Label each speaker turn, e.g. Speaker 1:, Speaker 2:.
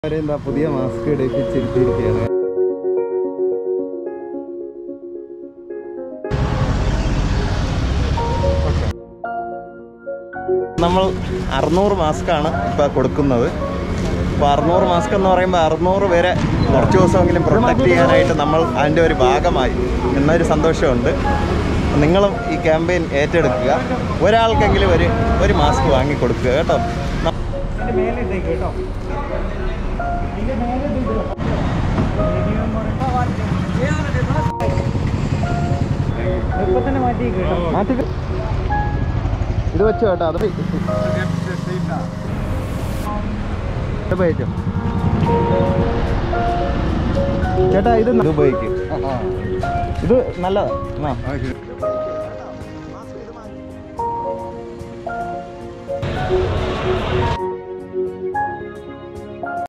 Speaker 1: അവരെ എന്താ പുതിയ മാസ്ക് എടുപ്പിച്ചിരുത്തിയിരിക്കുകയാണ് നമ്മൾ അറുന്നൂറ് മാസ്കാണ് ഇപ്പോൾ കൊടുക്കുന്നത് അപ്പോൾ അറുന്നൂറ് മാസ്ക് എന്ന് പറയുമ്പോൾ അറുന്നൂറ് പേരെ കുറച്ച് ദിവസമെങ്കിലും പ്രൊട്ടക്ട് ചെയ്യാനായിട്ട് നമ്മൾ അതിൻ്റെ ഒരു ഭാഗമായി എന്നൊരു സന്തോഷമുണ്ട് നിങ്ങളും ഈ ക്യാമ്പയിൻ ഏറ്റെടുക്കുക ഒരാൾക്കെങ്കിലും ഒരു ഒരു മാസ്ക് വാങ്ങി കൊടുക്കുക കേട്ടോ
Speaker 2: അതിന്റെ മേലെ ഇട്ടേക്ക് കേട്ടോ അതിന്റെ മേലെ ഇട്ടേക്ക്. Medium എന്ന് പറയുമ്പോ ഇപ്പൊ തന്നെ മാറ്റിയേക്ക് കേട്ടോ
Speaker 1: മാറ്റി ഇത് വെച്ചോ കേട്ടോ അത് ഇത് ഉപയോഗിക്കും ചേട്ടാ ഇത് ഇത് ഉപയോഗിക്കും ഇത് നല്ലതാ ആ